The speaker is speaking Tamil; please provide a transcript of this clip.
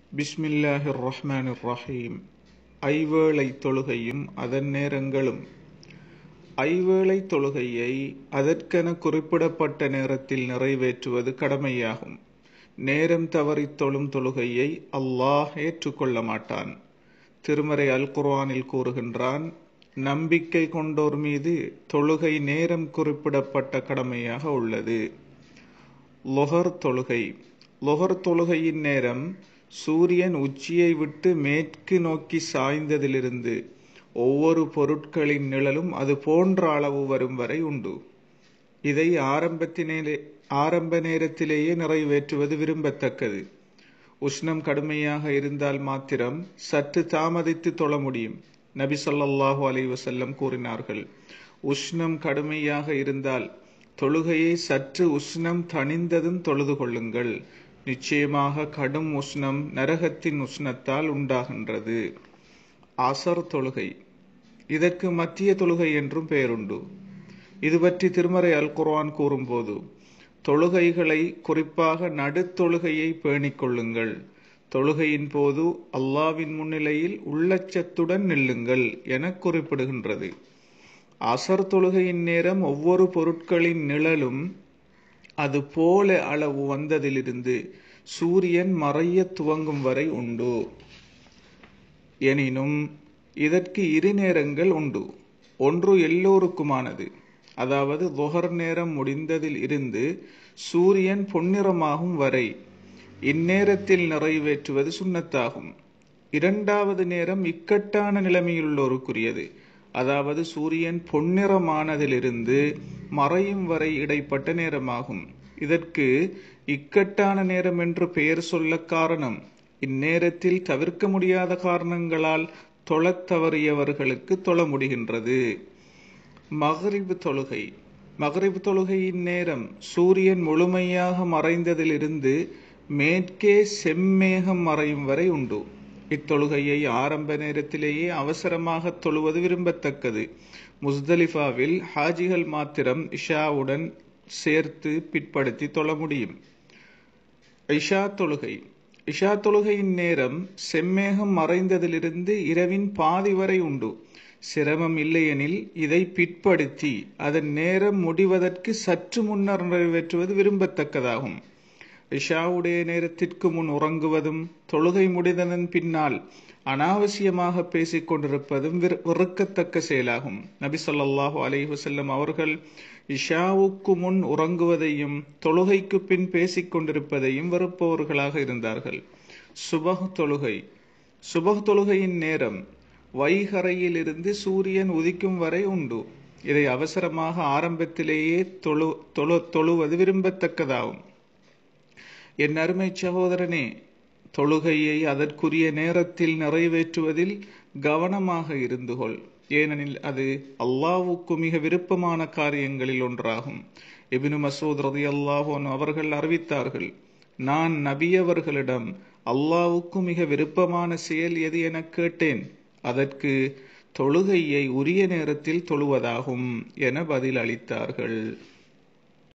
பிஸ்மில்லாஹிர் ரஹ்மானிர் ரஹீம் ஐவேளை தொழுகையும் அதன் நேரங்களும் ஐவேளை தொழுகையை அதற்கென குறிப்பிடப்பட்ட நேரத்தில் நிறைவேற்றுவது கடமையாகும் நேரம் தவறித் தொழும் தொழுகையை அல்லாஹ் ஏற்றுக்கொள்ள மாட்டான் திருமறை அல் குர்ஆனில் கூறுகின்றான் நம்பிக்கை கொண்டோர் மீது தொழுகை நேரம் குறிப்பிடப்பட்ட கடமையாக உள்ளது லொஹர் தொழுகை லொஹர் தொழுகையின் நேரம் சூரியன் உச்சியை விட்டு மேற்கு நோக்கி சாய்ந்ததிலிருந்து ஒவ்வொரு பொருட்களின் நிழலும் அது போன்ற அளவு வரும் வரை உண்டு இதை ஆரம்பத்தினே ஆரம்ப நேரத்திலேயே நிறைவேற்றுவது விரும்பத்தக்கது உஷ்ணம் கடுமையாக இருந்தால் மாத்திரம் சற்று தாமதித்து தொழ முடியும் நபி ஸல்லல்லாஹு அலைஹி வஸல்லம் கூறினார்கள் உஷ்ணம் கடுமையாக இருந்தால் தொழுகையை சற்று உஷ்ணம் தணிந்ததும் தொழுது கொள்ளுங்கள் நிச்சயமாக கடும் உஷ்ணம் நரகத்தின் உஷ்ணத்தால் உண்டாகின்றது அசர் தொழுகை இதற்கு மத்திய தொழுகை என்றும் பெயருண்டு இது பற்றி திருமறை அல் குர்ஆன் கூறும்போது தொழுகைகளை குறிப்பாக நடுத்தொழுகையை பேணிக் கொள்ளுங்கள் தொழுகையின் போது அல்லாவின் முன்னிலையில் உள்ளச்சத்துடன் நில்லுங்கள் என குறிப்பிடுகின்றது அசர் தொழுகையின் நேரம் ஒவ்வொரு பொருட்களின் நிழலும் அது போல அளவு வந்ததிலிருந்து சூரியன் மறைய துவங்கும் வரை உண்டு எனினும் இதற்கு இரு நேரங்கள் உண்டு ஒன்று எல்லோருக்குமானது அதாவது தொகர் நேரம் முடிந்ததில் இருந்து சூரியன் பொன்னிறமாகும் வரை இந்நேரத்தில் நிறைவேற்றுவது சுண்ணத்தாகும் இரண்டாவது நேரம் இக்கட்டான நிலைமையுள்ளோருக்குரியது அதாவது சூரியன் பொன்னிறமானதிலிருந்து மறையும் வரை இடைப்பட்ட நேரமாகும் இதற்கு இக்கட்டான நேரம் என்று பெயர் சொல்ல காரணம் இந்நேரத்தில் தவிர்க்க முடியாத காரணங்களால் தொழத் தவறியவர்களுக்கு தொழ முடிகின்றது மகரிபு தொழுகை மகரிபு தொழுகையின் நேரம் சூரியன் முழுமையாக மறைந்ததிலிருந்து மேற்கே செம்மேகம் மறையும் வரை உண்டு இத்தொழுகையை ஆரம்ப நேரத்திலேயே அவசரமாக தொழுவது விரும்பத்தக்கது முஸ்தலிஃபாவில் ஹாஜிகள் மாத்திரம் இஷாவுடன் சேர்த்து பிற்படுத்தி தொழ முடியும் இஷா தொழுகை இஷா தொழுகையின் நேரம் செம்மேகம் மறைந்ததிலிருந்து இரவின் பாதி வரை உண்டு சிரமம் இல்லையெனில் இதை பிற்படுத்தி அதன் நேரம் முடிவதற்கு சற்று முன்னர் நிறைவேற்றுவது விரும்பத்தக்கதாகும் இஷாவுடைய நேரத்திற்கு முன் உறங்குவதும் தொழுகை முடிந்ததன் பின்னால் அனாவசியமாக பேசிக் கொண்டிருப்பதும் வெறுக்கத்தக்க செயலாகும் நபி சொல்லாஹு அலைஹி வசல்லம் அவர்கள் இஷாவுக்கு முன் உறங்குவதையும் தொழுகைக்கு பின் பேசிக் கொண்டிருப்பதையும் வெறுப்பவர்களாக இருந்தார்கள் சுபஹ் தொழுகை சுபஹ் தொழுகையின் நேரம் வைகரையில் இருந்து சூரியன் உதிக்கும் வரை உண்டு இதை அவசரமாக ஆரம்பத்திலேயே தொழு தொழு தொழுவது விரும்பத்தக்கதாகும் என் அருமை சகோதரனே தொழுகையை அதற்குரிய நேரத்தில் நிறைவேற்றுவதில் கவனமாக இருந்து கொள் ஏனெனில் அது அல்லாவுக்கு மிக விருப்பமான காரியங்களில் ஒன்றாகும் எபினு மசூத் ரதி அல்லாஹோன் அவர்கள் அறிவித்தார்கள் நான் நபியவர்களிடம் அல்லாவுக்கு மிக விருப்பமான செயல் எது என கேட்டேன் அதற்கு தொழுகையை உரிய நேரத்தில் தொழுவதாகும் என பதில் அளித்தார்கள்